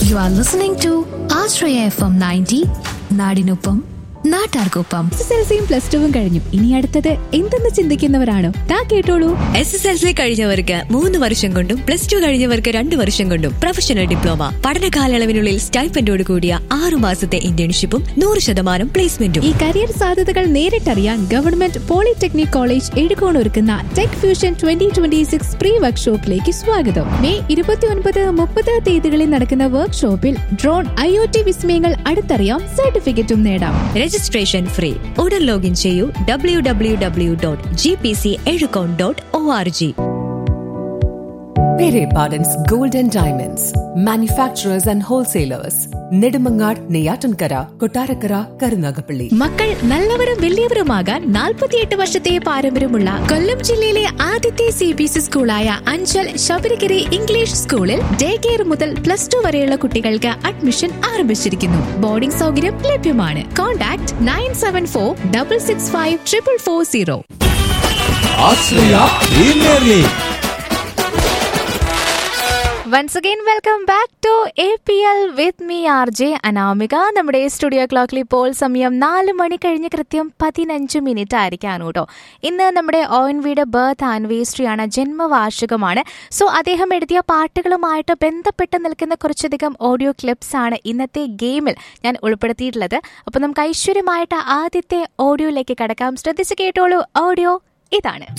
U are listening to Ashraya F M ninety നാടിനൊപ്പം നാട്ടാർക്കൊപ്പം S S L സിയും plus ടുവും കഴിഞ്ഞു ഇനി അടുത്തത് എന്തെന്ന് ചിന്തിക്കുന്നവരാണോ താ കേട്ടോളൂ എസ് എസ് എൽ സി കഴിഞ്ഞവർക്ക് മൂന്ന് വർഷം കൊണ്ടും പ്ലസ് ടു കഴിഞ്ഞവർക്ക് രണ്ട് വർഷം കൊണ്ടും പ്രൊഫഷണൽ ഡിപ്ലോമ പഠന കാലയളവിനുള്ളിൽ സ്റ്റൈപ്പൻഡോട് കൂടിയ ആറു മാസത്തെ ഇന്റേൺഷിപ്പും നൂറ് ശതമാനം പ്ലേസ്മെന്റും ഈ കരിയർ സാധ്യതകൾ നേരിട്ടറിയാൻ ഗവൺമെന്റ് പോളിടെക്നിക് കോളേജ് എഴുകോൺ ഒരുക്കുന്ന tech fusion twenty twenty six pre വർക്ക്ഷോപ്പിലേക്ക് സ്വാഗതം മെയ് ഇരുപത്തിയൊൻപത് മുപ്പത് തീയതികളിൽ നടക്കുന്ന വർക്ക്ഷോപ്പിൽ ഡ്രോൺ ഐ ഒ ടി വിസ്മയങ്ങൾ അടുത്തറിയാം സർട്ടിഫിക്കറ്റും നേടാം രജിസ്ട്രേഷൻ ഫ്രീ ഉടൻ ലോഗിൻ ചെയ്യൂ W W W dot G P C Ezhukone dot O R G Pere Pardon's Gold and Diamonds, manufacturers and wholesalers, Nedumangad, Neyatankara, Kotarakara, Karunagapalli. മക്കൾ നല്ലവരും വലിയവരുമാകാൻ നാൽപ്പത്തിയെട്ട് വർഷത്തെ പാരമ്പര്യമുള്ള കൊല്ലം ജില്ലയിലെ ആദ്യത്തെ സി ബി എസ് സ്കൂളായ അഞ്ചൽ ശബരിഗിരി ഇംഗ്ലീഷ് സ്കൂളിൽ ഡേ കെയർ മുതൽ പ്ലസ് ടു വരെയുള്ള കുട്ടികൾക്ക് അഡ്മിഷൻ ആരംഭിച്ചിരിക്കുന്നു ബോർഡിംഗ് സൗകര്യം ലഭ്യമാണ് contact nine seven four double six five triple four zero Ashraya premier league once again welcome back to A P L with me R J Anamika നമ്മുടെ studio ക്ലോക്കിൽ ഇപ്പോൾ സമയം നാല് മണി കഴിഞ്ഞ് കൃത്യം പതിനഞ്ച് മിനിറ്റ് ആയിരിക്കാണ് കേട്ടോ ഇന്ന് നമ്മുടെ ഒ എൻ വിയുടെ ബർത്ത് ആനിവേഴ്സറി ആണ് ജന്മവാർഷികമാണ് സോ അദ്ദേഹം എഴുതിയ പാട്ടുകളുമായിട്ട് ബന്ധപ്പെട്ട് നിൽക്കുന്ന കുറച്ചധികം ഓഡിയോ ക്ലിപ്സ് ആണ് ഇന്നത്തെ ഗെയിമിൽ ഞാൻ ഉൾപ്പെടുത്തിയിട്ടുള്ളത് അപ്പോൾ നമുക്ക് ഐശ്വര്യമായിട്ട് ആദ്യത്തെ ഓഡിയോയിലേക്ക് കടക്കാം ശ്രദ്ധിച്ച് കേട്ടോളൂ ഓഡിയോ ഇതാണ്